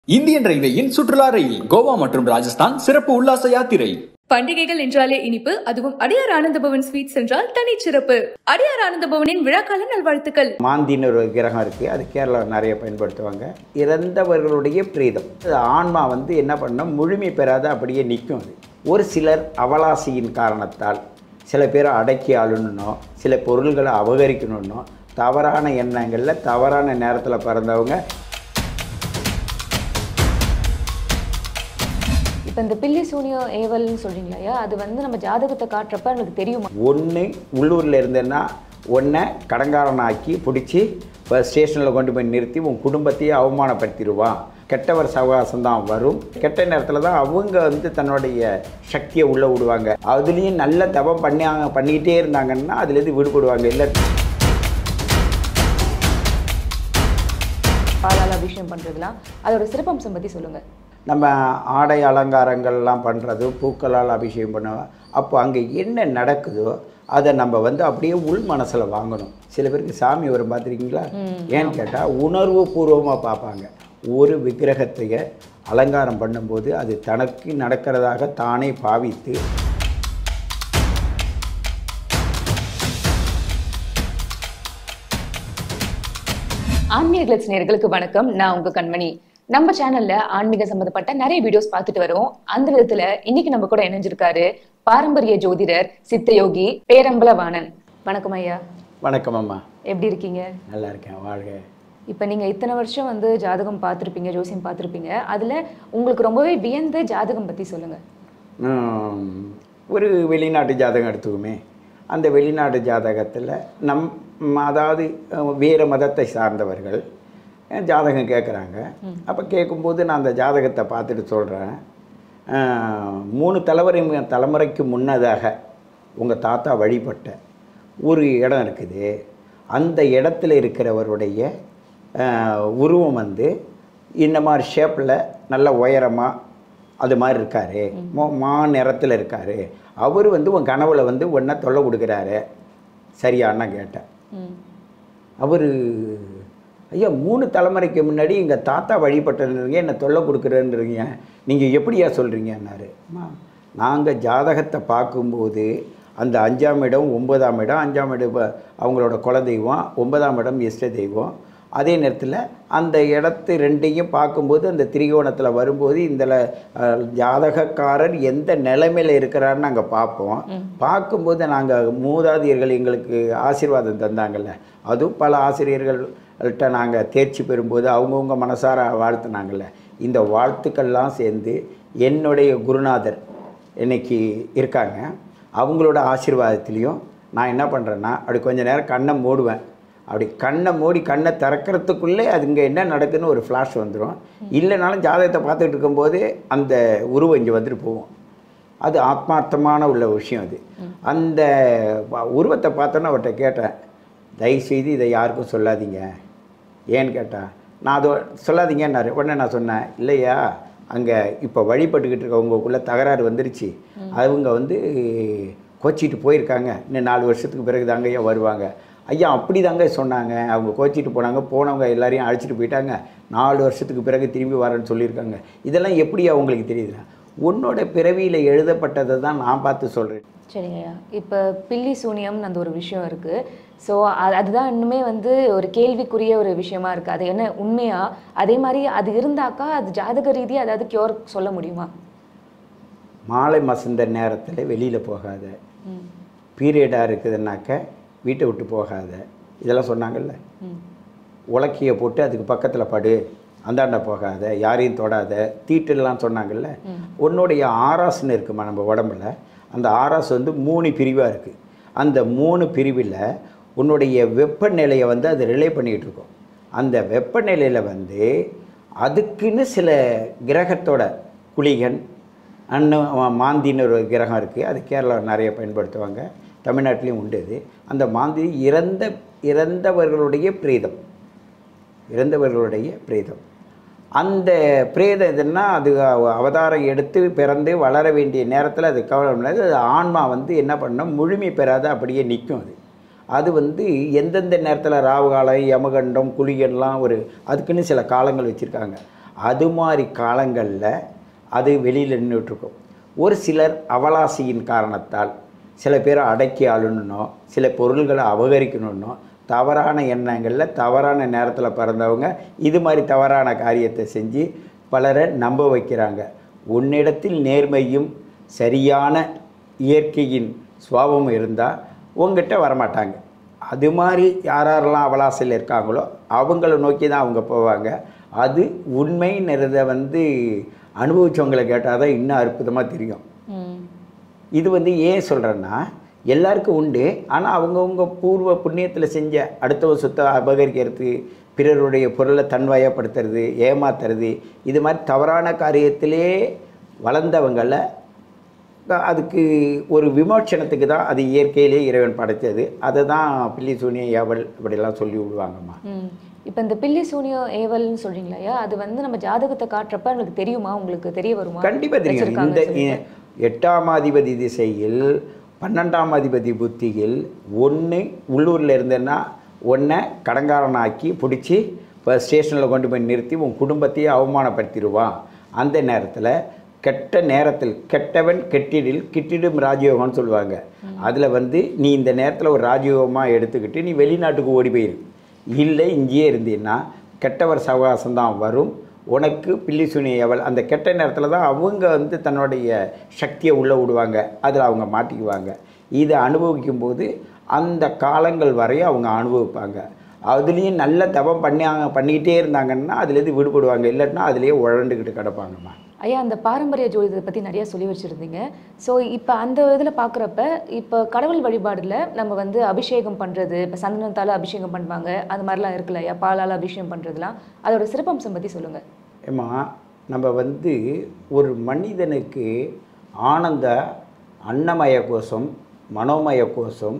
Indian ரயில்வேயின் சுற்றுலா ரயில் கோவா மற்றும் ராஜஸ்தான் சிறப்பு உல்லாச யாத்திரை பண்டிகைகள் என்றாலே இனிப்பு அதுவும் அடியார் ஆனந்தபவன் ஸ்வீட்ஸ் என்றால் தனிச்சிறப்பு அடியார் ஆனந்தபவனின் விழாக்கால நல்வாழ்த்துக்கள் மாந்தின்னு ஒரு கிரகம் இருக்குது அது கேரளா நிறைய பயன்படுத்துவாங்க இறந்தவர்களுடைய பிரீதம் அது ஆன்மா வந்து என்ன பண்ணோம் முழுமை பெறாத அப்படியே நிற்கும் அது ஒரு சிலர் அவலாசியின் காரணத்தால் சில பேரை அடக்கி ஆளணுன்னோ சில பொருள்களை அபகரிக்கணுன்னோ தவறான எண்ணங்களில் தவறான நேரத்தில் பிறந்தவங்க இப்போ இந்த பில்லி சூனியம் ஏவல்னு சொல்றீங்களா ஐயா அது வந்து நம்ம ஜாதகத்தை காட்டுறப்ப நமக்கு தெரியுமா ஒன்று உள்ளூரில் இருந்தேன்னா ஒன்றை கடங்காரனாக்கி பிடிச்சி இப்போ ஸ்டேஷனில் கொண்டு போய் நிறுத்தி உன் குடும்பத்தையே அவமானப்படுத்திடுவான் கெட்டவர் சவகாசம் தான் வரும் கெட்ட நேரத்தில் தான் அவங்க வந்து தன்னுடைய சக்தியை உள்ளே விடுவாங்க அதுலேயும் நல்ல தவம் பண்ணி பண்ணிக்கிட்டே இருந்தாங்கன்னா அதுலேருந்து விடுபடுவாங்க இல்லை பாலால் அபிஷேகம் பண்றதுலாம் அதோட சிறப்பம்சம் பத்தி சொல்லுங்க நம்ம ஆடை அலங்காரங்கள்லாம் பண்ணுறது பூக்களால் அபிஷேகம் பண்ணுவோம் அப்போ அங்கே என்ன நடக்குதோ அதை நம்ம வந்து அப்படியே உள் மனசில் வாங்கணும் சில பேருக்கு சாமி வரும் பார்த்துருக்கீங்களா ஏன்னு கேட்டால் உணர்வு பூர்வமாக பார்ப்பாங்க ஒரு விக்கிரகத்தைய அலங்காரம் பண்ணும்போது அது தனக்கு நடக்கிறதாக தானே பாவித்து ஆன்மீக கிளட்ஸ் நேயர்களுக்கு வணக்கம் நான் உங்க கண்மணி நம்ம சேனல்ல ஆன்மீக சம்பந்தப்பட்ட நிறைய வீடியோஸ் பார்த்துட்டு வரோம் அந்த விதத்துல இன்னைக்கு நம்ம கூட இணைஞ்சிருக்காரு பாரம்பரிய ஜோதிடர் சித்தயோகி பேரம்பலவாணன் வணக்கம் ஐயா வணக்கம் அம்மா எப்படி இருக்கீங்க நல்லா இருக்கேன் வாழ்க இப்போ நீங்க இத்தனை வருஷம் வந்து ஜாதகம் பார்த்துருப்பீங்க ஜோசியம் பார்த்துருப்பீங்க அதுல உங்களுக்கு ரொம்பவே வியந்த ஜாதகம் பத்தி சொல்லுங்க உம், ஒரு வெளிநாட்டு ஜாதகம் எடுத்துக்குமே அந்த வெளிநாட்டு ஜாதகத்தில் நம் ம், அதாவது அஹ், வேறு மதத்தை சார்ந்தவர்கள் அஹ், ஜாதகம் கேட்குறாங்க அப்போ கேட்கும்போது நான் அந்த ஜாதகத்தை பார்த்துட்டு சொல்கிறேன் மூணு தலைமுறை தலைமுறைக்கு முன்னதாக உங்கள் தாத்தா வழிபட்ட ஒரு இடம் இருக்குது அந்த இடத்துல இருக்கிறவருடைய அஹ், உருவம் வந்து இந்த மாதிரி ஷேப்பில் நல்ல உயரமாக அது மாதிரி இருக்காரு மோ- மா நிறத்தில் இருக்காரு அவர் வந்து உன் கனவுல வந்து ஒன்றை தொல்லை கொடுக்குறாரு சரியான்னு கேட்டேன் ம் அவர் ஐயா மூணு தலைமுறைக்கு முன்னாடி எங்கள் தாத்தா வழிபட்டதுங்க என்னை தொல்லை கொடுக்குறேன்றீங்க நீங்கள் எப்படியா சொல்கிறீங்கன்னாரு அம்மா நாங்கள் ஜாதகத்தை பார்க்கும்போது அந்த அஞ்சாம் இடம் ஒன்பதாம் இடம் அஞ்சாம் இடம் இப்ப அவங்களோட குலதெய்வம் ஒன்பதாம் இடம் இஷ்ட தெய்வம் அதே நேரத்தில் அந்த இடத்து ரெண்டையும் பார்க்கும்போது அந்த திரிகோணத்தில் வரும்போது இந்த ல- அஹ், ஜாதகக்காரர் எந்த நிலைமையில் இருக்கிறாருன்னு நாங்கள் பார்ப்போம் பார்க்கும்போது நாங்கள் மூதாதையர்கள் எங்களுக்கு ஆசீர்வாதம் தந்தாங்கல்ல அதுவும் பல ஆசிரியர்கள்ட்ட நாங்கள் தேர்ச்சி பெறும்போது அவங்கவுங்க மனசார வாழ்த்துனாங்கல்ல இந்த வாழ்த்துக்கள்லாம் சேர்ந்து என்னுடைய குருநாதர் இன்னைக்கு இருக்காங்க அவங்களோட ஆசீர்வாதத்துலேயும் நான் என்ன பண்ணுறேன்னா அப்படி கொஞ்ச நேரம் கண்ணை மூடுவேன் அப்படி கண்ணை மூடி கண்ணை திறக்கிறதுக்குள்ளே அது இங்கே என்ன நடக்குதுன்னு ஒரு ஃப்ளாஷ் வந்துடும் இல்லைனாலும் ஜாதகத்தை பார்த்துட்டு இருக்கும்போது அந்த உருவம் இங்கே வந்துட்டு போகும் அது ஆத்மார்த்தமான உள்ள விஷயம் அது அந்த வ- உருவத்தை பார்த்தோன்னே அவர்கிட்ட கேட்டேன் தயவுசெய்து இதை யாருக்கும் சொல்லாதீங்க ஏன்னு கேட்டா நான் அதை சொல்லாதீங்கன்னாரு உடனே நான் சொன்னேன் இல்லையா அங்கே இப்போ வழிபட்டுக்கிட்டு இருக்கவங்களுக்குள்ள தகராறு வந்துருச்சு அவங்க வந்து கோச்சிட்டு போயிருக்காங்க இன்னும் நாலு வருஷத்துக்கு பிறகு தாங்க ஐயா வருவாங்க ஐயா அப்படி தாங்க சொன்னாங்க அவங்க கோச்சிட்டு போனாங்க போனவங்க எல்லாரையும் அழைச்சிட்டு போயிட்டாங்க நாலு வருஷத்துக்கு பிறகு திரும்பி வரேன்னு சொல்லியிருக்காங்க இதெல்லாம் எப்படி அவங்களுக்கு தெரியுதுன்னா உன்னோட பிறவியில் எழுதப்பட்டதை தான் நான் பார்த்து சொல்கிறேன் சரிங்க ஐயா இப்போ பில்லி சூனியம்னு அந்த ஒரு விஷயம் இருக்கு ஸோ அதுதான் இன்னுமே வந்து ஒரு கேள்விக்குரிய ஒரு விஷயமா இருக்கு அது என்ன உண்மையா அதே மாதிரி அது இருந்தாக்கா அது ஜாதக ரீதியாக அதாவது கியூர் சொல்ல முடியுமா மாலை மசந்த நேரத்தில் வெளியில் போகாத ம் பீரியடாக இருக்குதுன்னாக்க வீட்டை விட்டு போகாத இதெல்லாம் சொன்னாங்கல்ல ம் உலக்கியை போட்டு அதுக்கு பக்கத்தில் படு அந்தாண்ட போகாத யாரையும் தொடாத தீட்டுலாம் சொன்னாங்கல்ல உன்னுடைய ஆராஸ்னு இருக்குமா நம்ம உடம்புல அந்த ஆராஸ் வந்து மூணு பிரிவாக இருக்குது அந்த மூணு பிரிவில் உன்னுடைய வெப்பநிலையை வந்து அது ரிலே பண்ணிகிட்டு இருக்கும் அந்த வெப்பநிலையில் வந்து அதுக்குன்னு சில கிரகத்தோட குளிகன் அன்னும் மாந்தின்னு ஒரு கிரகம் இருக்குது அது கேரளா நிறைய பயன்படுத்துவாங்க தமிழ்நாட்டிலையும் உண்டு இது அந்த மாந்தி இறந்த இறந்தவர்களுடைய பிரேதம் இறந்தவர்களுடைய பிரேதம் அந்த பிரேதம் எதுன்னா அது அவ- அவதாரம் எடுத்து பிறந்து வளர வேண்டிய நேரத்தில் அது கவனம் இல்லாது அது ஆன்மா வந்து என்ன பண்ணும் முழுமை பெறாத அப்படியே நிற்கும் அது அது வந்து எந்தெந்த நேரத்தில் ராவு காலம் யமகண்டம் குளிகன்லாம் ஒரு அதுக்குன்னு சில காலங்கள் வச்சுருக்காங்க அது மாதிரி காலங்களில் அது வெளியில் நின்றுட்டுருக்கும் ஒரு சிலர் அவலாசியின் காரணத்தால் சில பேரை அடக்கி ஆளணுன்னோ சில பொருள்களை அபகரிக்கணுன்னோ தவறான எண்ணங்களில் தவறான நேரத்தில் பிறந்தவங்க இது மாதிரி தவறான காரியத்தை செஞ்சு பலரை நம்ப வைக்கிறாங்க உன்னிடத்தில் நேர்மையும் சரியான இயற்கையின் சுவாபமும் இருந்தால் உங்ககிட்ட வரமாட்டாங்க அது மாதிரி யார் யாரெல்லாம் அவலாசையில் இருக்காங்களோ அவங்கள நோக்கி தான் அவங்க போவாங்க அது உண்மைன்றதை வந்து அனுபவிச்சவங்களை கேட்டால் தான் இன்னும் அற்புதமாக தெரியும் ம் இது வந்து ஏன் சொல்கிறேன்னா எல்லாருக்கும் உண்டு ஆனால் அவங்கவுங்க பூர்வ புண்ணியத்தில் செஞ்ச அடுத்தவ சொத்தை அபகரிக்கிறது பிறருடைய பொருளை தன்வயப்படுத்துறது ஏமாத்துறது இது மாதிரி தவறான காரியத்திலே வளர்ந்தவங்கள அதுக்கு ஒரு விமோச்சனத்துக்கு தான் அது இயற்கையிலே இறைவன் படைத்தது அதை தான் பில்லி சூனிய ஏவல் இப்படிலாம் சொல்லி விடுவாங்கம்மா ம் இப்போ இந்த பில்லி சூனியம் ஏவல்னு சொல்றீங்களா ஐயா அது வந்து நம்ம ஜாதகத்தை காட்டுறப்ப உங்களுக்கு தெரியுமா உங்களுக்கு தெரிய வருமா கண்டிப்பாக தெரியும் வச்சிருக்காங்க இந்த சொல்லிட்டு. எட்டாம் அதிபதி திசையில் பன்னெண்டாம் அதிபதி புத்தியில் ஒன்று உள்ளூரில் இருந்தேன்னா ஒன்றை கடங்காரனாக்கி பிடிச்சி இப்போ ஸ்டேஷனில் கொண்டு போய் நிறுத்தி உன் குடும்பத்தையே அவமானப்படுத்திடுவான் அந்த நேரத்தில் கெட்ட நேரத்தில் கெட்டவன் கெட்டிடில் கிட்டிடும் ராஜயோகம்னு சொல்லுவாங்க அதில் வந்து நீ இந்த நேரத்தில் ஒரு ராஜயோகமாக எடுத்துக்கிட்டு நீ வெளிநாட்டுக்கு ஓடி போயிரு இல்லை இங்கேயே இருந்தீன்னா கெட்டவர் சவகாசம் தான் வரும் உனக்கு பில்லி சுனி எவள் அந்த கெட்ட நேரத்தில் தான் அவங்க வந்து தன்னுடைய சக்தியை உள்ளே விடுவாங்க அதில் அவங்க மாட்டிக்குவாங்க இதை அனுபவிக்கும் போது அந்த காலங்கள் வரையும் அவங்க அனுபவிப்பாங்க அதுலேயும் நல்ல தவம் பண்ணி பண்ணிக்கிட்டே இருந்தாங்கன்னா அதுலேருந்து விடுபடுவாங்க இல்லைன்னா அதுலேயே உழண்டுக்கிட்டு கிடப்பாங்கம்மா ஐயா அந்த பாரம்பரிய ஜோதிடத்தை பற்றி நிறைய சொல்லி வச்சுருந்தீங்க ஸோ இப்போ அந்த இதில் பார்க்குறப்ப இப்போ கடவுள் வழிபாடுல நம்ம வந்து அபிஷேகம் பண்ணுறது இப்போ சந்தனத்தால் அபிஷேகம் பண்ணுவாங்க அது மாதிரிலாம் இருக்குல்ல ஐயா பாலால் அபிஷேகம் பண்ணுறதுலாம் அதோட சிறப்பம்சம் பற்றி சொல்லுங்கள் ஏம்மா நம்ம வந்து ஒரு மனிதனுக்கு ஆனந்த அன்னமய கோஷம் மனோமய கோஷம்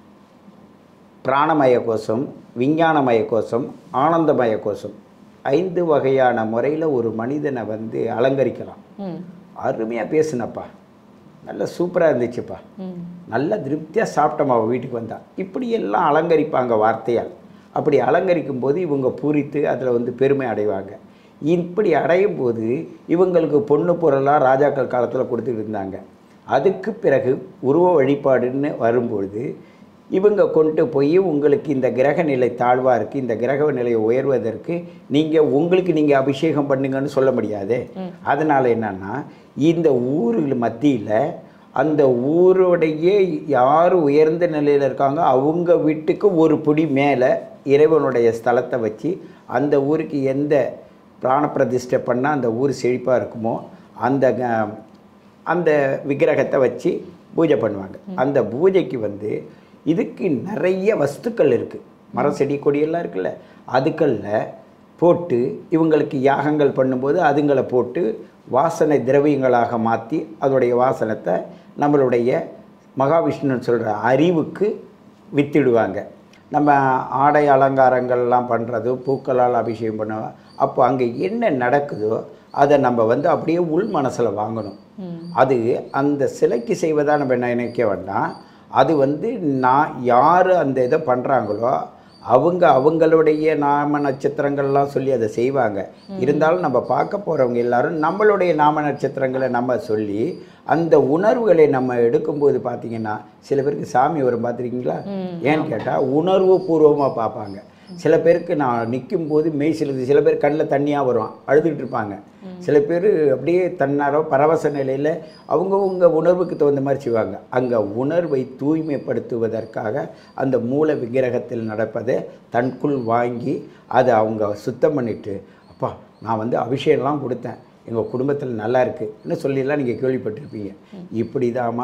பிராணமய கோஷம் விஞ்ஞானமய கோஷம் ஆனந்தமய கோஷம் ஐந்து வகையான முறையில் ஒரு மனிதனை வந்து அலங்கரிக்கலாம் ம் அருமையாக பேசுனப்பா நல்ல சூப்பராக இருந்துச்சுப்பா ம் நல்ல திருப்தியாக சாப்பிட்டோம் அவள் வீட்டுக்கு வந்தா இப்படியெல்லாம் அலங்கரிப்பாங்க வார்த்தையால் அப்படி அலங்கரிக்கும் போது இவங்க பூரித்து அதில் வந்து பெருமை அடைவாங்க இப்படி அடையும் போது இவங்களுக்கு பொண்ணு பொருளாக ராஜாக்கள் காலத்தில் கொடுத்துட்டு இருந்தாங்க அதுக்கு பிறகு உருவ வழிபாடுன்னு வரும்பொழுது இவங்க கொண்டு போய் உங்களுக்கு இந்த கிரக நிலை தாழ்வாக இருக்குது இந்த கிரக நிலையை உயர்வதற்கு நீங்கள் உங்களுக்கு நீங்கள் அபிஷேகம் பண்ணுங்கன்னு சொல்ல முடியாது அதனால் என்னன்னா இந்த ஊரில் மத்தியில் அந்த ஊருடைய யார் உயர்ந்த நிலையில் இருக்காங்க அவங்க வீட்டுக்கு ஒரு பிடி மேலே இறைவனுடைய ஸ்தலத்தை வச்சு அந்த ஊருக்கு எந்த பிராண பிரதிஷ்டை பண்ணால் அந்த ஊர் செழிப்பாக இருக்குமோ அந்த க- அந்த விக்கிரகத்தை வச்சு பூஜை பண்ணுவாங்க அந்த பூஜைக்கு வந்து இதுக்கு நிறைய வஸ்துக்கள் இருக்குது மரம் செடி கொடியெல்லாம் இருக்குல்ல அதுக்களில் போட்டு இவங்களுக்கு யாகங்கள் பண்ணும்போது அதுங்களை போட்டு வாசனை திரவியங்களாக மாற்றி அதோடைய வாசனத்தை நம்மளுடைய மகாவிஷ்ணுன்னு சொல்கிற அறிவுக்கு வித்திடுவாங்க நம்ம ஆடை அலங்காரங்கள்லாம் பண்ணுறது பூக்களால் அபிஷேகம் பண்ணுவோம் அப்போ அங்கே என்ன நடக்குதோ அதை நம்ம வந்து அப்படியே உள் மனசில் வாங்கணும் அது அந்த சிலைக்கு செய்வதா நம்ம நினைக்க வேண்டாம் அது வந்து நான் யார் அந்த இதை பண்ணுறாங்களோ அவங்க அவங்களுடைய நாம நட்சத்திரங்கள்லாம் சொல்லி அதை செய்வாங்க இருந்தாலும் நம்ம பார்க்க போகிறவங்க எல்லாரும் நம்மளுடைய நாம நட்சத்திரங்களை நம்ம சொல்லி அந்த உணர்வுகளை நம்ம எடுக்கும்போது பார்த்தீங்கன்னா சில பேருக்கு சாமி வரும் பார்த்துருக்கீங்களா ஏன்னு கேட்டால் உணர்வு பூர்வமாக பார்ப்பாங்க சில பேருக்கு நான் நிற்கும் போது மெய் சிலுது சில பேர் கண்ணில் தண்ணியாக வரும் அழுதுகிட்டு இருப்பாங்க சில பேர் அப்படியே தன்னாரோ பரவச நிலையில் அவங்கவுங்க உணர்வுக்கு தகுந்த மாதிரி செய்வாங்க அங்கே உணர்வை தூய்மைப்படுத்துவதற்காக அந்த மூல விக்கிரகத்தில் நடப்பதை தனக்குள் வாங்கி அதை அவங்க சுத்தம் பண்ணிட்டு அப்பா நான் வந்து அபிஷேகம்லாம் கொடுத்தேன் எங்கள் குடும்பத்தில் நல்லா இருக்குன்னு சொல்லிலாம் நீங்கள் கேள்விப்பட்டிருப்பீங்க இப்படி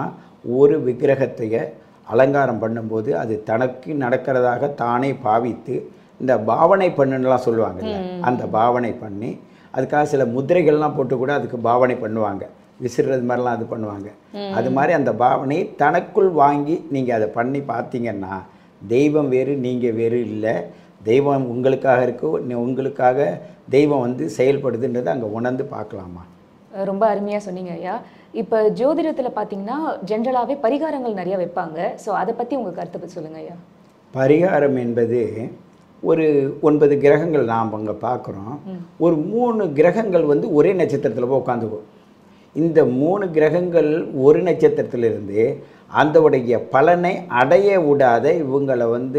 ஒரு விக்கிரகத்தைய அலங்காரம் பண்ணும்போது அது தனக்கு நடக்கிறதாக தானே பாவித்து இந்த பாவனை பண்ணுன்னுலாம் சொல்லுவாங்கல்ல அந்த பாவனை பண்ணி அதுக்காக சில முத்திரைகள்லாம் போட்டு கூட அதுக்கு பாவனை பண்ணுவாங்க விசிறுறது மாதிரிலாம் அது பண்ணுவாங்க அது மாதிரி அந்த பாவனையை தனக்குள் வாங்கி நீங்கள் அதை பண்ணி பார்த்தீங்கன்னா தெய்வம் வேறு நீங்கள் வேறு இல்லை தெய்வம் உங்களுக்காக இருக்கு நீ- உங்களுக்காக தெய்வம் வந்து செயல்படுதுன்றதை அங்கே உணர்ந்து பார்க்கலாமா ரொம்ப அருமையா சொன்னீங்க ஐயா இப்போ ஜோதிடத்துல பார்த்தீங்கன்னா ஜென்ரலாகவே பரிகாரங்கள் நிறைய வைப்பாங்க ஸோ அதை பற்றி உங்கள் கருத்தை பற்றி சொல்லுங்க ஐயா பரிகாரம் என்பது ஒரு ஒன்பது கிரகங்கள் நாம் அங்கே பார்க்குறோம் ஒரு மூணு கிரகங்கள் வந்து ஒரே நட்சத்திரத்தில் போய் உட்காந்துக்கும் இந்த மூணு கிரகங்கள் ஒரு நட்சத்திரத்திலிருந்து அந்தவுடைய பலனை அடைய விடாத இவங்களை வந்து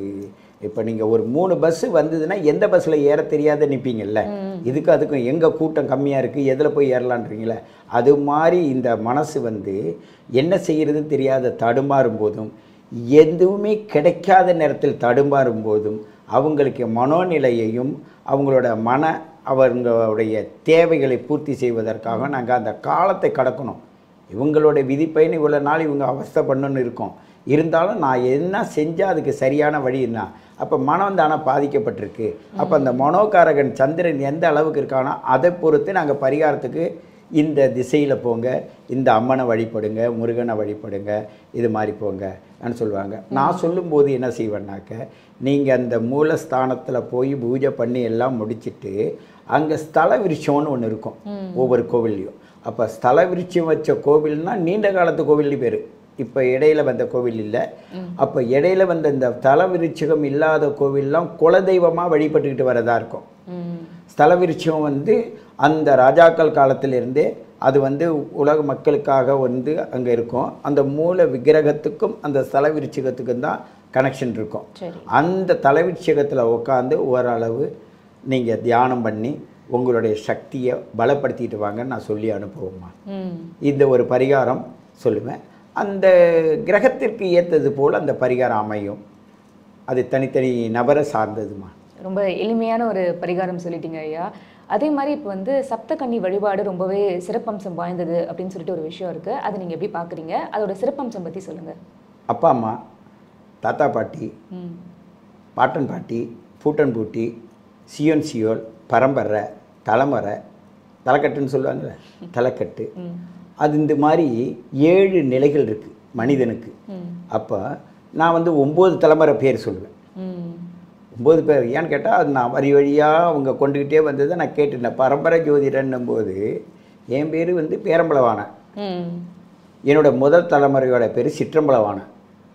இப்போ நீங்கள் ஒரு மூணு பஸ்ஸு வந்ததுன்னா எந்த பஸ்ஸில் ஏற தெரியாத நிற்பீங்கல்ல இதுக்கு அதுக்கும் எங்கே கூட்டம் கம்மியாக இருக்குது எதில் போய் ஏறலான்றீங்களே அது மாதிரி இந்த மனசு வந்து என்ன செய்கிறதுன்னு தெரியாத தடுமாறும் போதும் எதுவுமே கிடைக்காத நேரத்தில் தடுமாறும் போதும் அவங்களுக்கு மனோநிலையையும் அவங்களோட மன அவங்களுடைய தேவைகளை பூர்த்தி செய்வதற்காக நாங்கள் அந்த காலத்தை கடக்கணும் இவங்களோட விதிப்பயன் இவ்வளோ நாள் இவங்க அவஸ்தை பண்ணணும்னு இருக்கோம் இருந்தாலும் நான் என்ன செஞ்சால் அதுக்கு சரியான வழின்னா அப்போ மனம் தானே பாதிக்கப்பட்டிருக்கு அப்போ அந்த மனோகாரகன் சந்திரன் எந்த அளவுக்கு இருக்கானோ அதை பொறுத்து நாங்கள் பரிகாரத்துக்கு இந்த திசையில் போங்க இந்த அம்மனை வழிபடுங்க முருகனை வழிபடுங்க இது மாதிரி போங்க ன்னு சொல்லுவாங்க நான் சொல்லும்போது என்ன செய்வேன்னாக்க நீங்கள் அந்த மூலஸ்தானத்தில் போய் பூஜை பண்ணி எல்லாம் முடிச்சிட்டு அங்கே ஸ்தல விருட்சம்னு ஒன்று இருக்கும் ஒவ்வொரு கோவில்லையும் அப்போ ஸ்தல விருட்சம் வச்ச கோவில்னா நீண்ட காலத்து கோவில்னு பேர் இப்போ இடையில வந்த கோவில் இல்லை அப்போ இடையில வந்த இந்த தல விருட்சகம் இல்லாத கோவில்லாம் குலதெய்வமாக வழிபட்டுக்கிட்டு வரதா இருக்கும் ம் ஸ்தல விருட்சம் வந்து அந்த ராஜாக்கள் காலத்திலிருந்தே அது வந்து உலக மக்களுக்காக வந்து அங்கே இருக்கும் அந்த மூல விக்கிரகத்துக்கும் அந்த ஸ்தல விருட்சகத்துக்கும் தான் கனெக்ஷன் இருக்கும் சரி அந்த தலைவிருட்சகத்தில் உட்காந்து ஓரளவு நீங்கள் தியானம் பண்ணி உங்களுடைய சக்தியை பலப்படுத்திட்டு வாங்கன்னு நான் சொல்லி அனுப்புவேம்மா ம் இந்த ஒரு பரிகாரம் சொல்லுவேன் அந்த கிரகத்திற்கு ஏற்றது போல் அந்த பரிகாரம் அமையும் அது தனித்தனி நபரை சார்ந்ததுமா ரொம்ப எளிமையான ஒரு பரிகாரம் சொல்லிட்டீங்க ஐயா அதே மாதிரி இப்போ வந்து சப்தகன்னி வழிபாடு ரொம்பவே சிறப்பம்சம் வாய்ந்தது அப்படின்னு சொல்லிட்டு ஒரு விஷயம் இருக்கு அதை நீங்க எப்படி பாக்குறீங்க அதோட சிறப்பம்சம் பத்தி சொல்லுங்க அப்பா அம்மா தாத்தா பாட்டி ம் பாட்டன் பாட்டி பூட்டன் பூட்டி சியோன் சியோல் பரம்பரை தலைமறை தலைக்கட்டுன்னு சொல்லுவாங்கல்ல தலைக்கட்டு ம் அது இந்த மாதிரி ஏழு நிலைகள் இருக்குது மனிதனுக்கு ம் அப்போ நான் வந்து ஒம்பது தலைமுறை பேர் சொல்லுவேன் ம் ஒம்பது பேர் ஏன்னு கேட்டால் அது நான் வரி வழியாக அவங்க கொண்டுக்கிட்டே வந்ததை நான் கேட்டுட்டேன் பரம்பரை ஜோதிடன்னும் போது என் பேர் வந்து பேரம்பளவானன் ம் என்னோட முதல் தலைமுறையோட பேர் சிற்றம்பலவானன்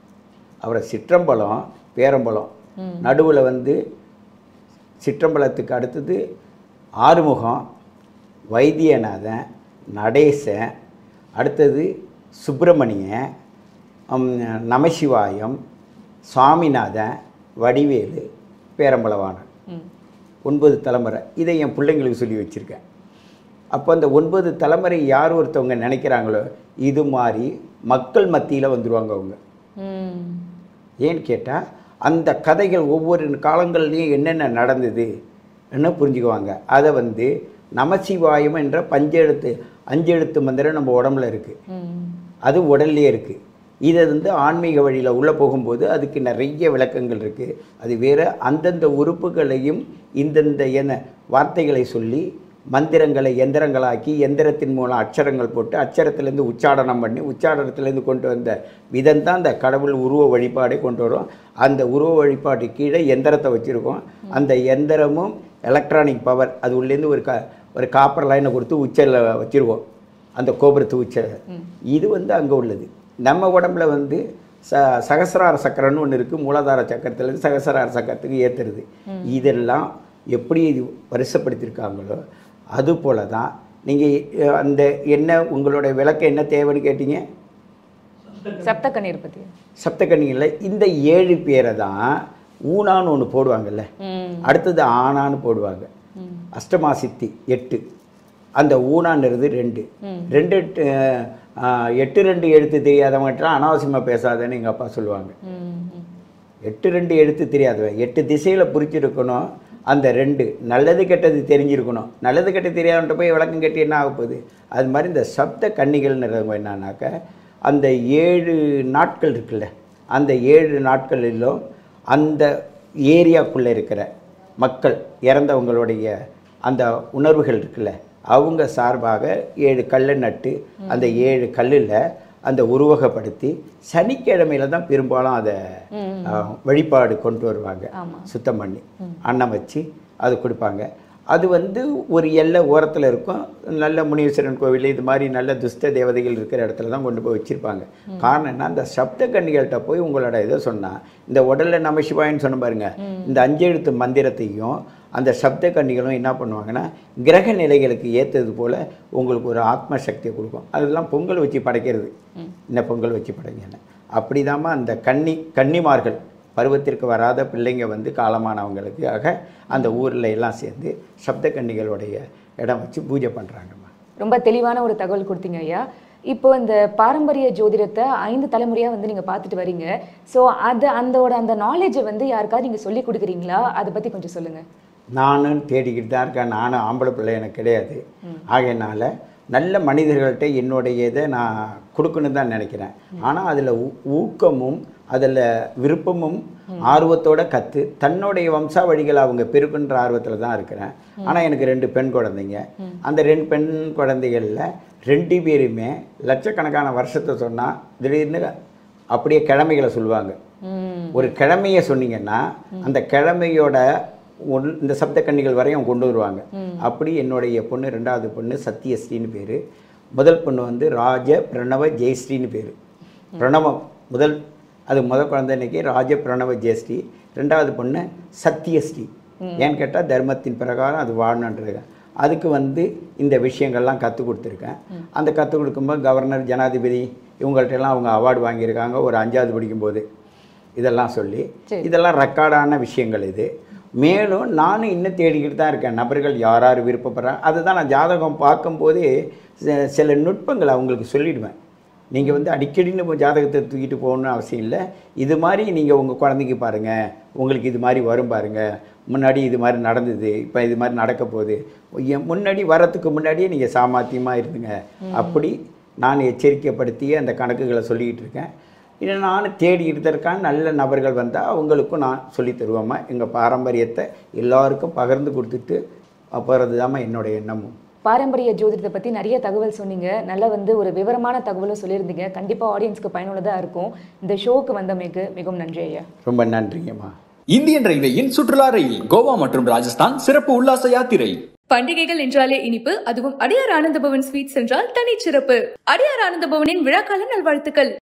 அவரை சிற்றம்பலம் பேரம்பலம் நடுவில் வந்து சிற்றம்பலத்துக்கு அடுத்தது ஆறுமுகம் வைத்தியநாதன் நடேசன் அடுத்தது சுப்பிரமணியன் ஹம், நமசிவாயம் சுவாமிநாதன் வடிவேலு பேரம்பலவானன் ம் ஒன்பது தலைமுறை இதை என் பிள்ளைங்களுக்கு சொல்லி வச்சுருக்கேன் அப்போ அந்த ஒன்பது தலைமுறை யார் ஒருத்தவங்க நினைக்கிறாங்களோ இது மாதிரி மக்கள் மத்தியில் வந்துடுவாங்க அவங்க ம் ஏன்னு கேட்டால் அந்த கதைகள் ஒவ்வொரு காலங்கள்லேயும் என்னென்ன நடந்தது என்ன புரிஞ்சுக்குவாங்க அதை வந்து நமசிவாயம் என்ற பஞ்செழுத்து அஞ்செழுத்து மந்திரம் நம்ம உடம்புல இருக்குது ம் அது உடல்லே இருக்குது இதை வந்து ஆன்மீக வழியில் உள்ளே போகும்போது அதுக்கு நிறைய விளக்கங்கள் இருக்குது அது வேறு அந்தந்த உறுப்புகளையும் இந்தந்த என்ன வார்த்தைகளை சொல்லி மந்திரங்களை எந்திரங்களாக்கி எந்திரத்தின் மூலம் அட்சரங்கள் போட்டு அச்சரத்துலேருந்து உச்சாடனம் பண்ணி உச்சாடனத்துலேருந்து கொண்டு வந்த விதம் தான் அந்த கடவுள் உருவ வழிபாடை கொண்டு வரும் அந்த உருவ வழிபாட்டு கீழே எந்திரத்தை வச்சுருக்கோம் அந்த எந்திரமும் எலக்ட்ரானிக் பவர் அது உள்ளேருந்து ஒரு க ஒரு காப்பர் லைனை கொடுத்து உச்சரில் வச்சுருவோம் அந்த கோபுரத்து உச்சரில் இது வந்து அங்கே உள்ளது நம்ம உடம்புல வந்து ச சகசிரார சக்கரம்னு ஒன்று இருக்குது மூலாதார சக்கரத்துலேருந்து சகசிரார சக்கரத்துக்கு ஏற்றுறது இதெல்லாம் எப்படி இது வருஷப்படுத்தியிருக்காங்களோ அது போல தான் நீங்கள் அந்த என்ன உங்களோட விளக்கம் என்ன தேவைன்னு கேட்டீங்க சப்த கண்ணீர் பத்தி சப்தகன்னிகளில் இந்த ஏழு பேரை தான் ஊனான்னு ஒன்று போடுவாங்கல்ல ம் அடுத்தது ஆனான்னு போடுவாங்க ம் அஷ்டமா சித்தி எட்டு அந்த ஊனான்றது ரெண்டு ரெண்டு எட்டு, அஹ், எட்டு ரெண்டு எழுத்து தெரியாதவங்கட்டலாம் அனாவசியமாக பேசாதேன்னு எங்கள் அப்பா சொல்லுவாங்க ம் ம் எட்டு ரெண்டு எழுத்து தெரியாதவன் எட்டு திசையில் புரிச்சிருக்கணும் அந்த ரெண்டு நல்லது கெட்டது தெரிஞ்சிருக்கணும் நல்லது கெட்டது தெரியாதவன்ட்ட போய் விளக்கம் கட்டி என்ன ஆக போகுது அது மாதிரி இந்த சப்த கன்னிகள்ன்றவங்க என்னன்னாக்க அந்த ஏழு நாட்கள் இருக்குல்ல அந்த ஏழு நாட்களிலும் அந்த ஏரியாக்குள்ளே இருக்கிற மக்கள் இறந்தவங்களுடைய அந்த உணர்வுகள் இருக்குல்ல அவங்க சார்பாக ஏழு கல்லை நட்டு அந்த ஏழு கல்லில் அந்த உருவகப்படுத்தி சனிக்கிழமையில தான் பெரும்பாலும் அதை அஹ், வழிபாடு கொண்டு வருவாங்க ஆமா. சுத்தம் பண்ணி அன்னம் வச்சு அது கொடுப்பாங்க அது வந்து ஒரு எல்லை ஓரத்தில் இருக்கும் நல்ல முனீஸ்வரன் கோவில் இது மாதிரி நல்ல துஷ்ட தேவதைகள் இருக்கிற இடத்துல தான் கொண்டு போய் வச்சுருப்பாங்க காரணம் என்ன அந்த சப்த கன்னிகள்கிட்ட போய் உங்களோட இதை சொன்னால் இந்த உடலில் நம சிவாயின்னு சொன்ன பாருங்க இந்த அஞ்செழுத்து மந்திரத்தையும் அந்த சப்த கன்னிகளும் என்ன பண்ணுவாங்கன்னா கிரக நிலைகளுக்கு ஏற்றது போல் உங்களுக்கு ஒரு ஆத்ம சக்தியை கொடுக்கும் அதெல்லாம் பொங்கல் வச்சு படைக்கிறது இந்த பொங்கல் வச்சு படைங்கன்னு அப்படிதாம்மா அந்த கன்னி கன்னிமார்கள் பருவத்திற்கு வராத பிள்ளைங்க வந்து காலமானவங்களுக்காக அந்த ஊரில் எல்லாம் சேர்ந்து சப்த கன்னிகளுடைய இடம் வச்சு பூஜை பண்ணுறாங்கம்மா ரொம்ப தெளிவான ஒரு தகவல் கொடுத்தீங்க ஐயா இப்போ இந்த பாரம்பரிய ஜோதிடத்தை ஐந்து தலைமுறையா வந்து நீங்க பார்த்துட்டு வரீங்க ஸோ அது அந்தோட அந்த நாலேஜை வந்து யாருக்காவது நீங்க சொல்லி கொடுக்குறீங்களா அதை பத்தி கொஞ்சம் சொல்லுங்க நானும் தேடிக்கிட்டு தான் இருக்கேன் நானும் ஆம்பளை பிள்ளை எனக்கு கிடையாது ஆகையினால நல்ல மனிதர்கள்ட்ட என்னுடைய இதை நான் கொடுக்கணும்னு தான் நினைக்கிறேன் ஆனால் அதில் ஊக்கமும் அதில் விருப்பமும் ஆர்வத்தோட கற்று தன்னுடைய வம்சாவழிகள் அவங்க பெருக்குன்ற ஆர்வத்தில் தான் இருக்கிறேன் ஆனால் எனக்கு ரெண்டு பெண் குழந்தைங்க அந்த ரெண்டு பெண் குழந்தைகளில் ரெண்டு பேருமே லட்சக்கணக்கான வருஷத்தை சொன்னால் திடீர்னு அப்படியே கிழமைகளை சொல்லுவாங்க ஒரு கிழமையை சொன்னீங்கன்னா அந்த கிழமையோட ஒன் இந்த சப்த கன்னிகள் வரையும் கொண்டு வருவாங்க அப்படி என்னுடைய பொண்ணு ரெண்டாவது பொண்ணு சத்யஸ்ரீன்னு பேர் முதல் பொண்ணு வந்து ராஜ பிரணவ ஜெயஸ்ரீன்னு பேர் பிரணவம் முதல் அது முதல் குழந்தை இன்னைக்கு ராஜ பிரணவ ஜெயஸ்ரீ ரெண்டாவது பொண்ணு சத்யஸ்ரீ ஏன்னு கேட்டால் தர்மத்தின் பிரகாரம் அது வாழணுன்றது அதுக்கு வந்து இந்த விஷயங்கள்லாம் கற்றுக் கொடுத்துருக்கேன் அந்த கற்றுக் கொடுக்கும்போது கவர்னர் ஜனாதிபதி இவங்கள்ட்ட எல்லாம் அவங்க அவார்டு வாங்கியிருக்காங்க ஒரு அஞ்சாவது படிக்கும்போது இதெல்லாம் சொல்லி இதெல்லாம் ரெக்கார்டான விஷயங்கள் இது மேலும் நானும் இன்னும் தேடிக்கிட்டு தான் இருக்கேன் நபர்கள் யார் யார் விருப்பப்படுறாங்க அதுதான் நான் ஜாதகம் பார்க்கும்போதே சில- சில நுட்பங்களை அவங்களுக்கு சொல்லிடுவேன் நீங்கள் வந்து அடிக்கடி நம்ம ஜாதகத்தை தூக்கிட்டு போகணும்னு அவசியம் இல்லை இது மாதிரி நீங்கள் உங்கள் குழந்தைக்கு பாருங்கள் உங்களுக்கு இது மாதிரி வரும் பாருங்கள் முன்னாடி இது மாதிரி நடந்தது இப்போ இது மாதிரி நடக்க போகுது என் முன்னாடி வரத்துக்கு முன்னாடியே நீங்கள் சாமர்த்தியமாக இருந்துங்க அப்படி நான் எச்சரிக்கைப்படுத்தி அந்த கணக்குகளை சொல்லிக்கிட்டு இருக்கேன் இதை நான் தேடிக்கிட்டு தான் இருக்கேன் நல்ல நபர்கள் வந்தால் அவங்களுக்கும் நான் சொல்லித் தருவேம்மா எங்கள் பாரம்பரியத்தை எல்லாருக்கும் பகிர்ந்து கொடுத்துட்டு போகிறது என்னுடைய எண்ணமும் பாரம்பரிய ஜோதிடத்தை பத்தி நிறைய தகவல் சொன்னீங்க நல்ல வந்து ஒரு விவரமான தகவலும் சொல்லியிருந்தீங்க கண்டிப்பா ஆடியன்ஸ்க்கு பயனுள்ளதா இருக்கும் இந்த ஷோக்கு வந்தமைக்கு மிகவும் நன்றி ஐயா ரொம்ப நன்றிங்கம்மா இந்தியன் ரயில்வேயின் சுற்றுலா ரயில் கோவா மற்றும் ராஜஸ்தான் சிறப்பு உல்லாச யாத்திரை பண்டிகைகள் என்றாலே இனிப்பு அதுவும் அடியார் ஆனந்த பவன் ஸ்வீட்ஸ் என்றால் தனிச்சிறப்பு அடியார் ஆனந்த பவனின் விழாக்கால நல்வாழ்த்துக்கள்